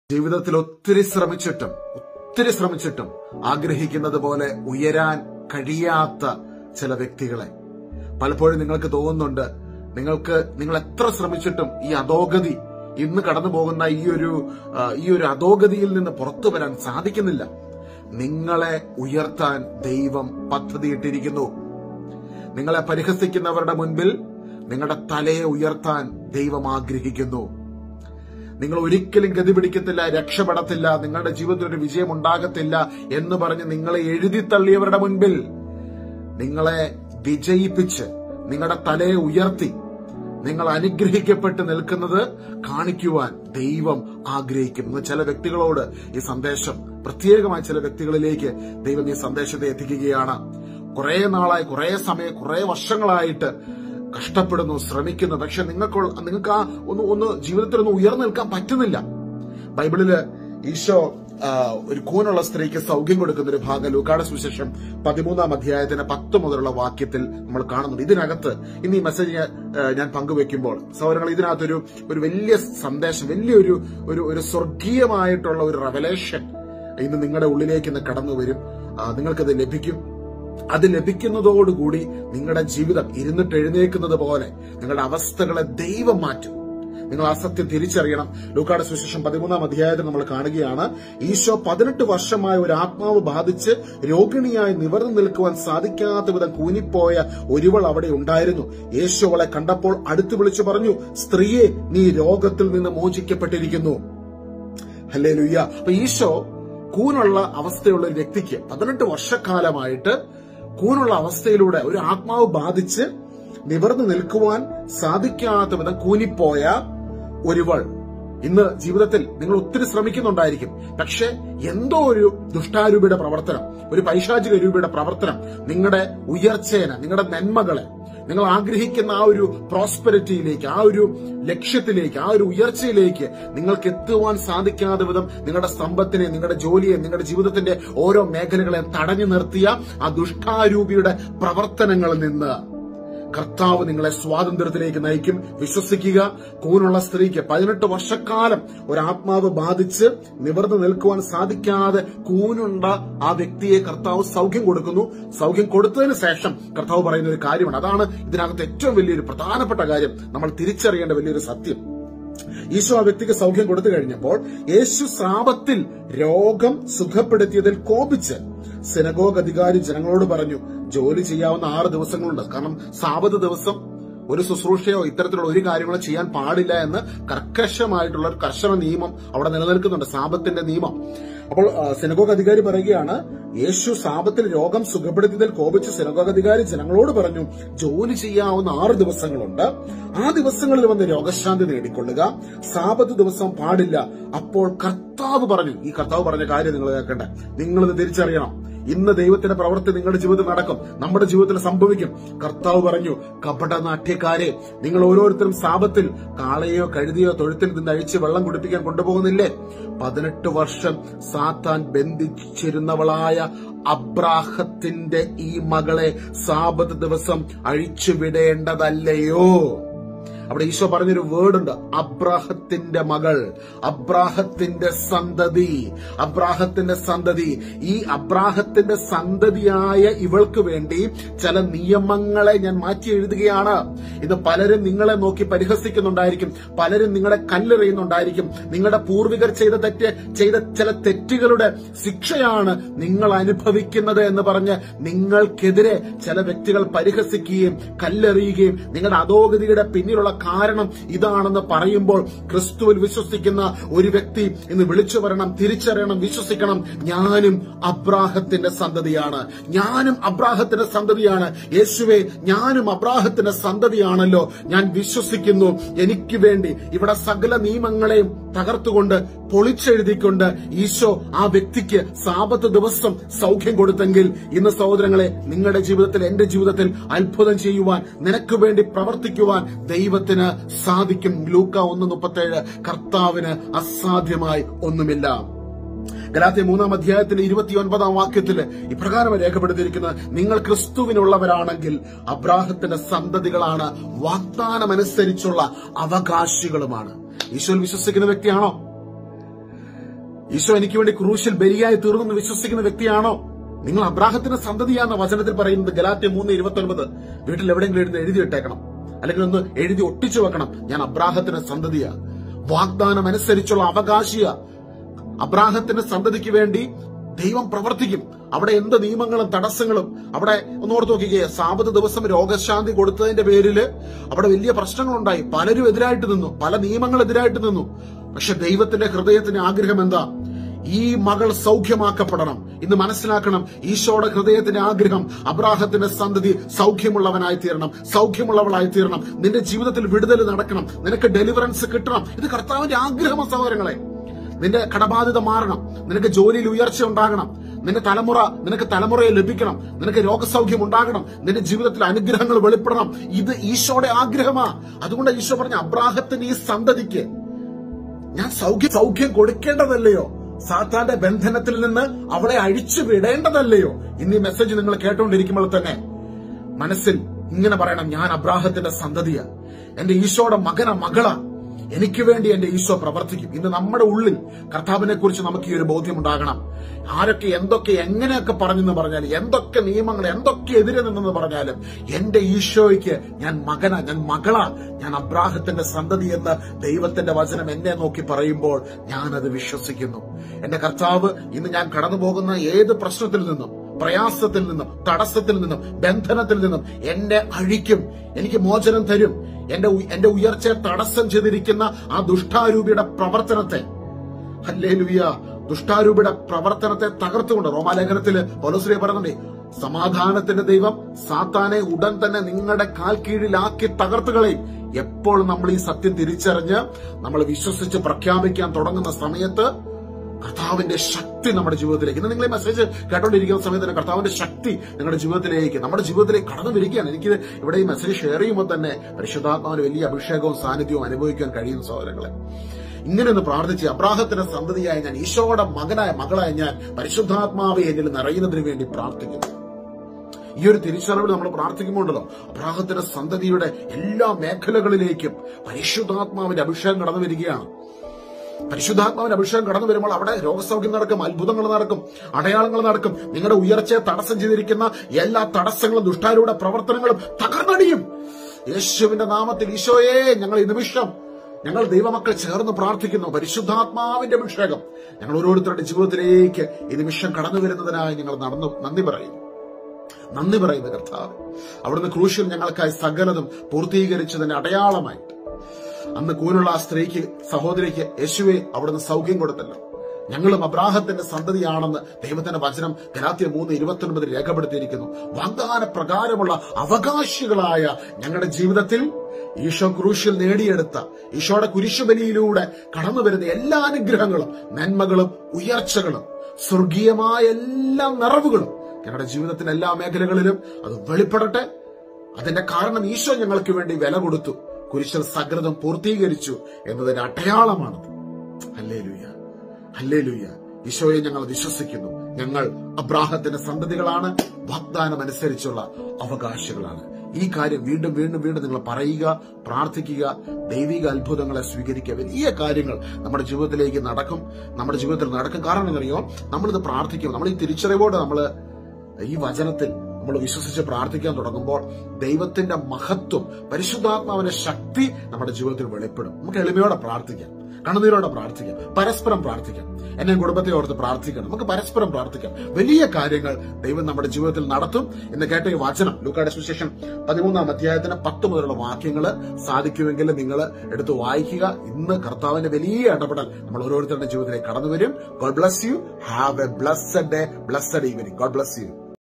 ജീവിതത്തിൽ ഒത്തിരി ശ്രമിച്ചിട്ടും ഒത്തിരി ശ്രമിച്ചിട്ടും ആഗ്രഹിക്കുന്നത് പോലെ ഉയരാൻ കഴിയാത്ത ചില വ്യക്തികളെ പലപ്പോഴും നിങ്ങൾക്ക് തോന്നുന്നുണ്ട് നിങ്ങൾക്ക് നിങ്ങൾ എത്ര ശ്രമിച്ചിട്ടും ഈ അധോഗതി ഇന്ന് കടന്നു പോകുന്ന ഈ ഒരു ആ, ഈ ഒരു അധോഗതിയിൽ നിന്ന് പുറത്തു വരാൻ സാധിക്കുന്നില്ല നിങ്ങളെ ഉയർത്താൻ ദൈവം പദ്ധതിയിട്ടിരിക്കുന്നു നിങ്ങളെ പരിഹസിക്കുന്നവരുടെ മുൻപിൽ നിങ്ങളുടെ തലയെ ഉയർത്താൻ ദൈവം ആഗ്രഹിക്കുന്നു നിങ്ങൾ ഒരിക്കലും ഗതി പിടിക്കത്തില്ല രക്ഷപ്പെടത്തില്ല നിങ്ങളുടെ ജീവിതത്തിൽ ഒരു വിജയം ഉണ്ടാകത്തില്ല എന്ന് പറഞ്ഞ് നിങ്ങളെ എഴുതി തള്ളിയവരുടെ മുൻപിൽ നിങ്ങളെ വിജയിപ്പിച്ച് നിങ്ങളുടെ തലയെ ഉയർത്തി നിങ്ങൾ അനുഗ്രഹിക്കപ്പെട്ട് നിൽക്കുന്നത് കാണിക്കുവാൻ ദൈവം ആഗ്രഹിക്കുന്നു ചില വ്യക്തികളോട് ഈ സന്ദേശം പ്രത്യേകമായി ചില വ്യക്തികളിലേക്ക് ദൈവം ഈ സന്ദേശത്തെ എത്തിക്കുകയാണ് കുറെ നാളായി കുറെ സമയം കുറെ വർഷങ്ങളായിട്ട് കഷ്ടപ്പെടുന്നു ശ്രമിക്കുന്നു പക്ഷെ നിങ്ങൾക്ക് നിങ്ങൾക്ക് ആ ഒന്ന് ഒന്ന് ജീവിതത്തിൽ ഒന്ന് ഉയർന്നു നിൽക്കാൻ പറ്റുന്നില്ല ബൈബിളില് ഈശോ ആ, ഒരു കൂനുള്ള സ്ത്രീക്ക് സൗഖ്യം കൊടുക്കുന്ന ഒരു ഭാഗം ലൂക്കാട് സുവിശേഷം പതിമൂന്നാം അധ്യായത്തിന് പത്ത് മുതലുള്ള വാക്യത്തിൽ നമ്മൾ കാണുന്നുണ്ട് ഇതിനകത്ത് ഇന്ന് ഈ മെസ്സേജ് ഞാൻ, ആ, ഞാൻ പങ്കുവെക്കുമ്പോൾ സൗരങ്ങൾ ഇതിനകത്തൊരു ഒരു വലിയ സന്ദേശം വലിയൊരു ഒരു ഒരു സ്വർഗീയമായിട്ടുള്ള ഒരു റെവലേഷൻ ഇന്ന് നിങ്ങളുടെ ഉള്ളിലേക്ക് ഇന്ന് കടന്നു വരും ആ, നിങ്ങൾക്കത് ലഭിക്കും അത് ലഭിക്കുന്നതോടുകൂടി നിങ്ങളുടെ ജീവിതം ഇരുന്നിട്ട് എഴുന്നേക്കുന്നത് പോലെ നിങ്ങളുടെ അവസ്ഥകളെ ദൈവം മാറ്റും നിങ്ങൾ ആ സത്യം തിരിച്ചറിയണം ലൂക്കാട് സുവിശേഷം പതിമൂന്നാം അധ്യായത്തിൽ നമ്മൾ കാണുകയാണ് ഈശോ പതിനെട്ട് വർഷമായ ഒരു ആത്മാവ് ബാധിച്ച് രോഗിണിയായി നിവർന്നു നിൽക്കുവാൻ സാധിക്കാത്ത വിധം കൂനിപ്പോയ ഒരുവൾ അവിടെ ഉണ്ടായിരുന്നു യേശു അവളെ കണ്ടപ്പോൾ അടുത്തു വിളിച്ചു പറഞ്ഞു സ്ത്രീയെ നീ രോഗത്തിൽ നിന്ന് മോചിക്കപ്പെട്ടിരിക്കുന്നു ഹല്ലേ ലുയ്യ അപ്പൊ ഈശോ കൂനുള്ള അവസ്ഥയുള്ള ഒരു വ്യക്തിക്ക് പതിനെട്ട് വർഷക്കാലമായിട്ട് കൂനുള്ള അവസ്ഥയിലൂടെ ഒരു ആത്മാവ് ബാധിച്ച് നിവർന്നു നിൽക്കുവാൻ സാധിക്കാത്ത വിധം കൂനിപ്പോയ ഒരുവൾ ഇന്ന് ജീവിതത്തിൽ നിങ്ങൾ ഒത്തിരി ശ്രമിക്കുന്നുണ്ടായിരിക്കും പക്ഷെ എന്തോ ഒരു ദുഷ്ടാരൂപിയുടെ പ്രവർത്തനം ഒരു പൈശാചിക രൂപിയുടെ പ്രവർത്തനം നിങ്ങളുടെ ഉയർച്ചേനെ നിങ്ങളുടെ നന്മകളെ നിങ്ങൾ ആഗ്രഹിക്കുന്ന ആ ഒരു പ്രോസ്പെരിറ്റിയിലേക്ക് ആ ഒരു ലക്ഷ്യത്തിലേക്ക് ആ ഒരു ഉയർച്ചയിലേക്ക് നിങ്ങൾക്ക് എത്തുവാൻ സാധിക്കാതെ വിധം നിങ്ങളുടെ സമ്പത്തിനെ നിങ്ങളുടെ ജോലിയെ നിങ്ങളുടെ ജീവിതത്തിന്റെ ഓരോ മേഖലകളെ തടഞ്ഞു നിർത്തിയ ആ ദുഷ്ടാരൂപിയുടെ പ്രവർത്തനങ്ങളിൽ നിന്ന് കർത്താവ് നിങ്ങളെ സ്വാതന്ത്ര്യത്തിലേക്ക് നയിക്കും വിശ്വസിക്കുക കൂനുള്ള സ്ത്രീക്ക് പതിനെട്ട് വർഷക്കാലം ഒരു ആത്മാവ് ബാധിച്ച് നിവർന്നു നിൽക്കുവാൻ സാധിക്കാതെ കൂനുണ്ട ആ വ്യക്തിയെ കർത്താവ് സൗഖ്യം കൊടുക്കുന്നു സൗഖ്യം കൊടുത്തതിന് ശേഷം കർത്താവ് പറയുന്ന ഒരു കാര്യമാണ് അതാണ് ഇതിനകത്ത് ഏറ്റവും വലിയൊരു പ്രധാനപ്പെട്ട കാര്യം നമ്മൾ തിരിച്ചറിയേണ്ട വലിയൊരു സത്യം ഈശോ ആ വ്യക്തിക്ക് സൗഖ്യം കൊടുത്തു കഴിഞ്ഞപ്പോൾ യേശു ശ്രാപത്തിൽ രോഗം സുഖപ്പെടുത്തിയതിൽ കോപിച്ച് സെനഗോഗ് അധികാരി ജനങ്ങളോട് പറഞ്ഞു ജോലി ചെയ്യാവുന്ന ആറ് ദിവസങ്ങളുണ്ട് കാരണം സാപത്ത് ദിവസം ഒരു ശുശ്രൂഷയോ ഇത്തരത്തിലുള്ള ഒരു കാര്യങ്ങളോ ചെയ്യാൻ പാടില്ല എന്ന് കർക്കശമായിട്ടുള്ള ഒരു കർശന നിയമം അവിടെ നിലനിൽക്കുന്നുണ്ട് സാപത്തിന്റെ നിയമം അപ്പോൾ ആ, സെനഗോഗ് അധികാരി പറയുകയാണ് യേശു സാപത്തിൽ രോഗം സുഖപ്പെടുത്തിയതിൽ കോപിച്ച് സെനഗോഗ് അധികാരി ജനങ്ങളോട് പറഞ്ഞു ജോലി ചെയ്യാവുന്ന ആറ് ദിവസങ്ങളുണ്ട് ആ ദിവസങ്ങളിൽ വന്ന് രോഗശാന്തി നേടിക്കൊള്ളുക സാപത്ത് ദിവസം പാടില്ല അപ്പോൾ കർത്താവ് പറഞ്ഞു ഈ കർത്താവ് പറഞ്ഞ കാര്യം നിങ്ങൾ കേൾക്കണ്ട നിങ്ങളിത് തിരിച്ചറിയണം ഇന്ന് ദൈവത്തിന്റെ പ്രവൃത്തി നിങ്ങളുടെ ജീവിതത്തിൽ നടക്കും നമ്മുടെ ജീവിതത്തിൽ സംഭവിക്കും കർത്താവ് പറഞ്ഞു കപടനാട്യക്കാരെ നിങ്ങൾ ഓരോരുത്തരും സാപത്തിൽ കാളയോ കഴുതിയോ തൊഴുത്തിൽ നിന്ന് അഴിച്ച് വെള്ളം കുടിപ്പിക്കാൻ കൊണ്ടുപോകുന്നില്ലേ പതിനെട്ട് വർഷം സാത്താൻ ബന്ധിച്ചിരുന്നവളായ അബ്രാഹത്തിന്റെ ഈ മകളെ സാപത്ത് ദിവസം അഴിച്ചുവിടേണ്ടതല്ലയോ അവിടെ ഈശോ പറഞ്ഞൊരു വേർഡ് ഉണ്ട് അബ്രാഹത്തിന്റെ മകൾ അബ്രാഹത്തിന്റെ സന്തതി അബ്രാഹത്തിന്റെ സന്തതി ഈ അബ്രാഹത്തിന്റെ സന്തതിയായ ഇവൾക്ക് വേണ്ടി ചില നിയമങ്ങളെ ഞാൻ മാറ്റി എഴുതുകയാണ് ഇത് പലരും നിങ്ങളെ നോക്കി പരിഹസിക്കുന്നുണ്ടായിരിക്കും പലരും നിങ്ങളെ കല്ലെറിയുന്നുണ്ടായിരിക്കും നിങ്ങളുടെ പൂർവികർ ചെയ്ത തെറ്റ് ചെയ്ത ചില തെറ്റുകളുടെ ശിക്ഷയാണ് നിങ്ങൾ അനുഭവിക്കുന്നത് എന്ന് പറഞ്ഞ് നിങ്ങൾക്കെതിരെ ചില വ്യക്തികൾ പരിഹസിക്കുകയും കല്ലെറിയുകയും നിങ്ങളുടെ അധോഗതിയുടെ പിന്നിലുള്ള കാരണം ഇതാണെന്ന് പറയുമ്പോൾ ക്രിസ്തുവിൽ വിശ്വസിക്കുന്ന ഒരു വ്യക്തി ഇന്ന് വിളിച്ചു വരണം തിരിച്ചറിയണം വിശ്വസിക്കണം ഞാനും അബ്രാഹത്തിന്റെ സന്തതിയാണ് ഞാനും അബ്രാഹത്തിന്റെ സന്തതിയാണ് യേശുവെ ഞാനും അബ്രാഹത്തിന്റെ സന്തതിയാണല്ലോ ഞാൻ വിശ്വസിക്കുന്നു എനിക്ക് വേണ്ടി ഇവിടെ സകല നിയമങ്ങളെയും തകർത്തുകൊണ്ട് പൊളിച്ചെഴുതിക്കൊണ്ട് ഈശോ ആ വ്യക്തിക്ക് സാപത്ത് ദിവസം സൗഖ്യം കൊടുത്തെങ്കിൽ ഇന്ന് സഹോദരങ്ങളെ നിങ്ങളുടെ ജീവിതത്തിൽ എന്റെ ജീവിതത്തിൽ അത്ഭുതം ചെയ്യുവാൻ നിനക്ക് വേണ്ടി പ്രവർത്തിക്കുവാൻ ദൈവത്തിന് സാധിക്കും ലൂക്ക ഒന്ന് മുപ്പത്തേഴ് കർത്താവിന് അസാധ്യമായി ഒന്നുമില്ല ഗലാത്യ മൂന്നാം അധ്യായത്തിന്റെ ഇരുപത്തിയൊൻപതാം വാക്യത്തിൽ ഇപ്രകാരം രേഖപ്പെടുത്തിയിരിക്കുന്നത് നിങ്ങൾ ക്രിസ്തുവിനുള്ളവരാണെങ്കിൽ അബ്രാഹത്തിന്റെ സന്തതികളാണ് വാഗ്ദാനമനുസരിച്ചുള്ള അവകാശികളുമാണ് ഈശോയിൽ വിശ്വസിക്കുന്ന വ്യക്തിയാണോ ഈശോ എനിക്ക് വേണ്ടി ക്രൂശിൽ ബലിയായി തീർന്നെന്ന് വിശ്വസിക്കുന്ന വ്യക്തിയാണോ നിങ്ങൾ അബ്രാഹത്തിന്റെ സന്തതിയാന്ന വചനത്തിൽ പറയുന്നത് ഗലാത്യ മൂന്ന് ഇരുപത്തി ഒൻപത് വീട്ടിൽ എവിടെയെങ്കിലും എഴുതി എഴുതി ഇട്ടേക്കണം അല്ലെങ്കിൽ ഒന്ന് എഴുതി ഒട്ടിച്ചു വെക്കണം ഞാൻ അബ്രാഹത്തിന്റെ സന്തതിയാ വാഗ്ദാനം അനുസരിച്ചുള്ള അവകാശിയ അബ്രാഹത്തിന്റെ സന്തതിക്ക് വേണ്ടി ദൈവം പ്രവർത്തിക്കും അവിടെ എന്ത് നിയമങ്ങളും തടസ്സങ്ങളും അവിടെ ഒന്ന് ഓർത്ത് നോക്കിക്കേ സാപത്ത് ദിവസം രോഗശാന്തി കൊടുത്തതിന്റെ പേരിൽ അവിടെ വലിയ പ്രശ്നങ്ങളുണ്ടായി പലരും എതിരായിട്ട് നിന്നു പല നിയമങ്ങൾ എതിരായിട്ട് നിന്നു പക്ഷെ ദൈവത്തിന്റെ ഹൃദയത്തിന് ആഗ്രഹം എന്താ ഈ മകൾ സൗഖ്യമാക്കപ്പെടണം ഇന്ന് മനസ്സിലാക്കണം ഈശോയുടെ ഹൃദയത്തിന്റെ ആഗ്രഹം അബ്രാഹത്തിന്റെ സന്തതി സൗഖ്യമുള്ളവനായി തീരണം സൗഖ്യമുള്ളവളായി തീരണം നിന്റെ ജീവിതത്തിൽ വിടുതൽ നടക്കണം നിനക്ക് ഡെലിവറൻസ് കിട്ടണം ഇത് കർത്താവിന്റെ ആഗ്രഹമാണ് സഹോദരങ്ങളെ നിന്റെ കടബാധ്യത മാറണം നിനക്ക് ജോലിയിൽ ഉയർച്ച ഉണ്ടാകണം നിന്റെ തലമുറ നിനക്ക് തലമുറയെ ലഭിക്കണം നിനക്ക് രോഗസൗഖ്യം ഉണ്ടാകണം നിന്റെ ജീവിതത്തിൽ അനുഗ്രഹങ്ങൾ വെളിപ്പെടണം ഇത് ഈശോയുടെ ആഗ്രഹമാ അതുകൊണ്ട് ഈശോ പറഞ്ഞ അബ്രാഹത്തിന് ഈ സന്തതിക്ക് ഞാൻ സൗഖ്യം സൗഖ്യം കൊടുക്കേണ്ടതല്ലയോ സാത്താന്റെ ബന്ധനത്തിൽ നിന്ന് അവളെ അഴിച്ചു വിടേണ്ടതല്ലയോ ഇന്ന് ഈ മെസ്സേജ് നിങ്ങൾ കേട്ടുകൊണ്ടിരിക്കുമ്പോൾ തന്നെ മനസ്സിൽ ഇങ്ങനെ പറയണം ഞാൻ അബ്രാഹത്തിന്റെ സന്തതിയാ എന്റെ ഈശോയുടെ മകന മകളാ എനിക്ക് വേണ്ടി എന്റെ ഈശോ പ്രവർത്തിക്കും ഇന്ന് നമ്മുടെ ഉള്ളിൽ കർത്താവിനെ കുറിച്ച് നമുക്ക് ഈ ഒരു ബോധ്യം ഉണ്ടാകണം ആരൊക്കെ എന്തൊക്കെ എങ്ങനെയൊക്കെ പറഞ്ഞെന്ന് പറഞ്ഞാലും എന്തൊക്കെ നിയമങ്ങൾ എന്തൊക്കെ എതിരെ നിന്നെന്ന് പറഞ്ഞാലും എന്റെ ഈശോയ്ക്ക് ഞാൻ മകനാ ഞാൻ മകളാ ഞാൻ അബ്രാഹത്തിന്റെ സന്തതി എന്ന് ദൈവത്തിന്റെ വചനം എന്നെ നോക്കി പറയുമ്പോൾ ഞാനത് വിശ്വസിക്കുന്നു എന്റെ കർത്താവ് ഇന്ന് ഞാൻ കടന്നു പോകുന്ന ഏത് പ്രശ്നത്തിൽ നിന്നും പ്രയാസത്തിൽ നിന്നും തടസ്സത്തിൽ നിന്നും ബന്ധനത്തിൽ നിന്നും എന്നെ അഴിക്കും എനിക്ക് മോചനം തരും എന്റെ ഉ- എന്റെ ഉയർച്ചയെ തടസ്സം ചെയ്തിരിക്കുന്ന ആ ദുഷ്ടാരൂപിയുടെ പ്രവർത്തനത്തെ ഹല്ലേലൂയ ദുഷ്ടാരൂപിയുടെ പ്രവർത്തനത്തെ തകർത്തുകൊണ്ട് റോമാലേഖനത്തില് പൗലോസ്ലിയ പറയുന്നുണ്ട് സമാധാനത്തിന്റെ ദൈവം സാത്താനെ ഉടൻ തന്നെ നിങ്ങളുടെ കാൽ കീഴിലാക്കി തകർത്തുകളെയും എപ്പോൾ നമ്മൾ ഈ സത്യം തിരിച്ചറിഞ്ഞ് നമ്മൾ വിശ്വസിച്ച് പ്രഖ്യാപിക്കാൻ തുടങ്ങുന്ന സമയത്ത് കർത്താവിന്റെ ശക്തി നമ്മുടെ ജീവിതത്തിലേക്ക് ഇന്ന് നിങ്ങൾ ഈ മെസ്സേജ് കേട്ടോണ്ടിരിക്കുന്ന സമയത്ത് തന്നെ കർത്താവിന്റെ ശക്തി നിങ്ങളുടെ ജീവിതത്തിലേക്ക് നമ്മുടെ ജീവിതത്തിലേക്ക് കടന്നു വരികയാണ് എനിക്ക് ഇവിടെ ഈ മെസ്സേജ് ഷെയർ ചെയ്യുമ്പോൾ തന്നെ പരിശുദ്ധാത്മാവിന് വലിയ അഭിഷേകവും സാന്നിധ്യവും അനുഭവിക്കാൻ കഴിയുന്ന സഹോദരങ്ങളെ ഇങ്ങനെ ഒന്ന് പ്രാർത്ഥിച്ച് അബ്രാഹത്തിന്റെ സന്തതിയായ ഞാൻ ഈശോയുടെ മകനായ മകളായ ഞാൻ പരിശുദ്ധാത്മാവെ എന്നിൽ നിറയുന്നതിന് വേണ്ടി പ്രാർത്ഥിക്കുന്നു ഈ ഒരു തിരിച്ചറിവിൽ നമ്മൾ പ്രാർത്ഥിക്കുമ്പോണ്ടല്ലോ അബ്രാഹത്തിന്റെ സന്തതിയുടെ എല്ലാ മേഖലകളിലേക്കും പരിശുദ്ധാത്മാവിന്റെ അഭിഷേകം കടന്നു വരികയാണ് പരിശുദ്ധാത്മാവിന്റെ അഭിഷേകം കടന്നു വരുമ്പോൾ അവിടെ രോഗസൗഖ്യം നടക്കും അത്ഭുതങ്ങൾ നടക്കും അടയാളങ്ങൾ നടക്കും നിങ്ങളുടെ ഉയർച്ചയെ തടസ്സം ചെയ്തിരിക്കുന്ന എല്ലാ തടസ്സങ്ങളും ദുഷ്ടാരുടെ പ്രവർത്തനങ്ങളും തകർന്നടിയും യേശുവിന്റെ നാമത്തിൽ ഈശോയെ ഞങ്ങൾ ഈ നിമിഷം ഞങ്ങൾ ദൈവമക്കൾ ചേർന്ന് പ്രാർത്ഥിക്കുന്നു പരിശുദ്ധാത്മാവിന്റെ അഭിഷേകം ഞങ്ങൾ ഓരോരുത്തരുടെ ജീവിതത്തിലേക്ക് ഈ നിമിഷം കടന്നു വരുന്നതിനായി ഞങ്ങൾ നടന്നു നന്ദി പറയുന്നു നന്ദി പറയുന്ന കർത്താവ് അവിടുന്ന് ക്രൂശിൽ ഞങ്ങൾക്കായി സകലതും പൂർത്തീകരിച്ചതിന്റെ അടയാളമായിട്ട് അന്ന് കൂനുള്ള ആ സ്ത്രീക്ക് സഹോദരിക്ക് യേശുവെ അവിടുന്ന് സൗഖ്യം കൊടുത്തല്ലോ ഞങ്ങളും അബ്രാഹത്തിന്റെ സന്തതിയാണെന്ന് ദൈവത്തിന്റെ വചനം ഗലാത്യ മൂന്ന് ഇരുപത്തൊൻപതിൽ രേഖപ്പെടുത്തിയിരിക്കുന്നു വാഗ്ദാന പ്രകാരമുള്ള അവകാശികളായ ഞങ്ങളുടെ ജീവിതത്തിൽ ഈശോ ക്രൂശിൽ നേടിയെടുത്ത ഈശോയുടെ കുരിശുബലിയിലൂടെ കടന്നു വരുന്ന എല്ലാ അനുഗ്രഹങ്ങളും നന്മകളും ഉയർച്ചകളും സ്വർഗീയമായ എല്ലാ നിറവുകളും ഞങ്ങളുടെ ജീവിതത്തിന്റെ എല്ലാ മേഖലകളിലും അത് വെളിപ്പെടട്ടെ അതിന്റെ കാരണം ഈശോ ഞങ്ങൾക്ക് വേണ്ടി വില കൊടുത്തു കുരിശൽ സകൃതം പൂർത്തീകരിച്ചു എന്നതിന്റെ അടയാളമാണത് അല്ലേ ലൂയ അല്ലേ ലൂയ ഈശോയെ ഞങ്ങൾ വിശ്വസിക്കുന്നു ഞങ്ങൾ അബ്രാഹത്തിന്റെ സന്തതികളാണ് വാഗ്ദാനം അനുസരിച്ചുള്ള അവകാശികളാണ് ഈ കാര്യം വീണ്ടും വീണ്ടും വീണ്ടും നിങ്ങൾ പറയുക പ്രാർത്ഥിക്കുക ദൈവിക അത്ഭുതങ്ങളെ സ്വീകരിക്കുക വലിയ കാര്യങ്ങൾ നമ്മുടെ ജീവിതത്തിലേക്ക് നടക്കും നമ്മുടെ ജീവിതത്തിൽ നടക്കും കാരണം എന്നറിയോ നമ്മളിത് പ്രാർത്ഥിക്കും നമ്മൾ ഈ തിരിച്ചറിവോടെ നമ്മൾ ഈ വചനത്തിൽ നമ്മൾ വിശ്വസിച്ച് പ്രാർത്ഥിക്കാൻ തുടങ്ങുമ്പോൾ ദൈവത്തിന്റെ മഹത്വം പരിശുദ്ധാത്മാവിന്റെ ശക്തി നമ്മുടെ ജീവിതത്തിൽ വെളിപ്പെടും നമുക്ക് എളിമയോടെ പ്രാർത്ഥിക്കാം കണ്ണുനീരോടെ പ്രാർത്ഥിക്കാം പരസ്പരം പ്രാർത്ഥിക്കാം എന്നെ കുടുംബത്തെ ഓർത്ത് പ്രാർത്ഥിക്കണം നമുക്ക് പരസ്പരം പ്രാർത്ഥിക്കാം വലിയ കാര്യങ്ങൾ ദൈവം നമ്മുടെ ജീവിതത്തിൽ നടത്തും എന്ന് കേട്ട ഈ വചനം ലൂക്കായുടെ സുശേഷൻ പതിമൂന്നാം അധ്യായത്തിന് പത്ത് മുതലുള്ള വാക്യങ്ങൾ സാധിക്കുമെങ്കിൽ നിങ്ങൾ എടുത്ത് വായിക്കുക ഇന്ന് കർത്താവിന്റെ വലിയ ഇടപെടൽ നമ്മൾ ഓരോരുത്തരുടെ ജീവിതത്തിലേക്ക് കടന്നു വരും God bless you have a blessed day blessed evening God bless U